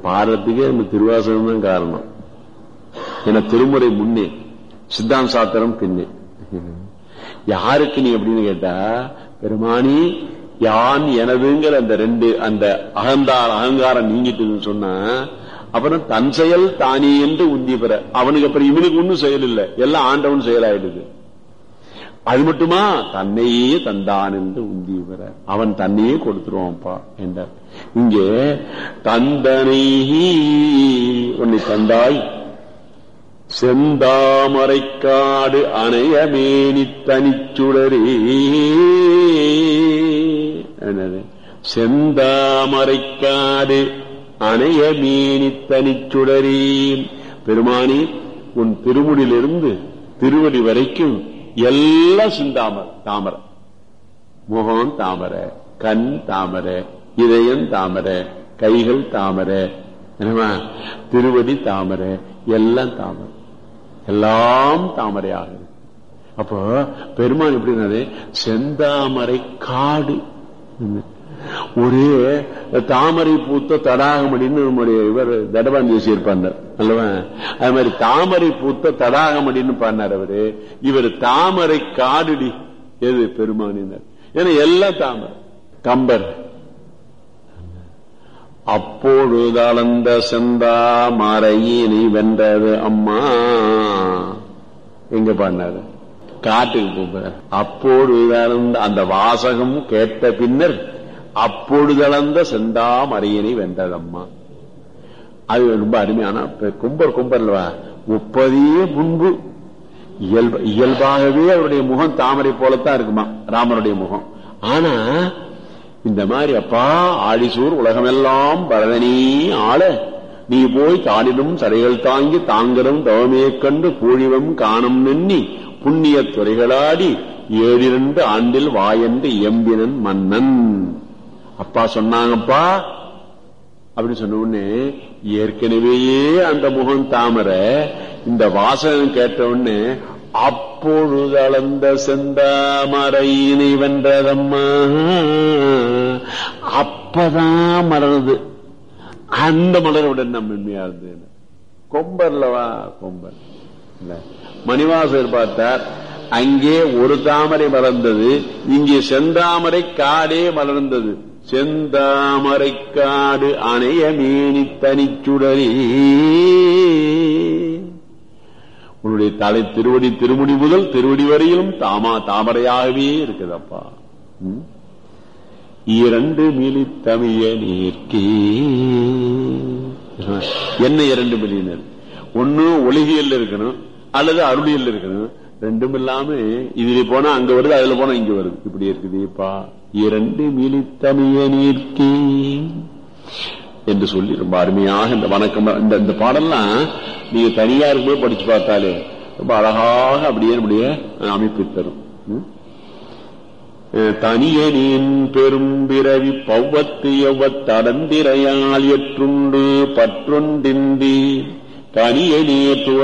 பாடுறதுக்கே நம்ம திருவாசகம் தான் காரணம் ஏன்னா திருமுறை முன்னே சித்தாந்த சாத்திரம் பின்னே யாருக்கு நீ அப்படின்னு கேட்டா பெருமானி யான் எனதுங்கிற அந்த ரெண்டு அந்த அகந்தார் அகங்காரம் நீங்கிட்டுன்னு சொன்னா அப்புறம் தன் செயல் தானே என்று உந்தி பெற அவனுக்கு அப்புறம் இவனுக்கு ஒன்னும் செயல் இல்லை எல்லாம் ஆண்டவன் செயலாயிடுது அது மட்டுமா தன்னையே தந்தான் என்று உந்தி பெற அவன் தன்னையே கொடுத்துருவான்ப்பா என்றார் இங்கே தந்தனை உன்னை தந்தாய் செந்தாமரைக்காடு அணையமேனி தனிச்சுடரே என்னது செந்தாமரைக்காடு அணையமேனி தனிச்சுடரே பெருமானி உன் திருமுடியிலிருந்து திருவடி வரைக்கும் எல்லாம் சிந்தாமர் தாமரை முகம் தாமரை கண் தாமரை இதயம் தாமரை கைகள் தாமரை என்னமா திருவடி தாமரை எல்லாம் தாமரை எல்லாம் தாமரையாக இருக்கு. அப்போ பெருமான் எப்படின்னாரு செந்தாமரை காடு ஒரே தாமரை பூத்த தடாகமடின்னு நம்முடைய இவர் தடபான் பேசியிருப்பார் அல்லவா அது மாதிரி தாமரை பூத்த தடாகமடின்னு பாடினார் அவரு இவர் தாமரை காடுடி எது பெருமானினர் ஏன்னா எல்லாம் தாமரை கம்பர் அப்பொழுது அளந்த செந்தா மறையினை வென்றது அம்மா எங்க பாடினாரு காட்டுக்கு போகிறார் அப்பொழுது அளந்த அந்த வாசகம் கேட்ட பின்னர் அப்பொழுது அளந்த செந்தா மறையினை வென்றதம்மா அது ரொம்ப அருமையான கும்பர் கும்பர்லவா முப்பதே முன்பு இயல்பு இயல்பாகவே அவருடைய முகம் தாமரை போலத்தான் இருக்குமா ராமருடைய முகம் ஆனா இந்த மாதிரி அப்பா ஆழிசூர் உலகமெல்லாம் பரதனே ஆள நீ போய் தாடிடும் சடைகள் தாங்கி தாங்கரும் தவமே கண்டு பூழிவம் காணும் நெண்ணி புண்ணிய துறைகளாடி ஏழிரண்டு ஆண்டில் வாயென்று எம்பினன் மன்னன் அப்பா சொன்னாங்கப்பா அப்படின்னு சொன்ன உடனே ஏற்கனவேயே அந்த முகம் தாமரை இந்த வாசகம் கேட்ட உடனே அப்பொழுது அளந்த செந்தாமரையினை வென்றதம்மா அப்பதான் மலருது அந்த மலரோட நம்ம உண்மையா இருந்தது கொம்பர்லவா கொம்பர் இல்ல மணிவாசர் பார்த்தார் அங்கே ஒரு தாமரை மலர்ந்தது இங்கே செந்தாமரை காடே மலர்ந்தது செந்தாமரை காடு அணைய மேனி தனிச்சுடரே உன்னுடைய தலை திருவடி திருமுடி முதல் திருவடி வரையிலும் தாமா தாமரையாகவே இருக்குதப்பா ம்? இரண்டு மிலி தமிழ நீர்க்கே என்ன இரண்டு மில்லியனர் ஒன்னு ஒளிகியல் இருக்கணும் அல்லது அருளியல் இருக்கணும் ரெண்டும் இல்லாம இதுல போனா அங்க வருது அதுல போனா இங்க வருது இப்படி இருக்குதுப்பா இரண்டு மிலி தமிழ நீர்க்கே என்று சொல்லி ரொம்ப அருமையாக இந்த வணக்கம் இந்த இந்த பாடல்லாம் நீங்க தனியா இருக்கும்போது படிச்சு பார்த்தாலே ரொம்ப அழகாக அப்படியே நம்முடைய அமைப்பு தரும் ம்? தனியனின் பெரும் பிறவி பௌவத்து எவ்வத்தடந்திரையால் எற்றுண்டு பற்றொன்றின்றி தனியனே துவ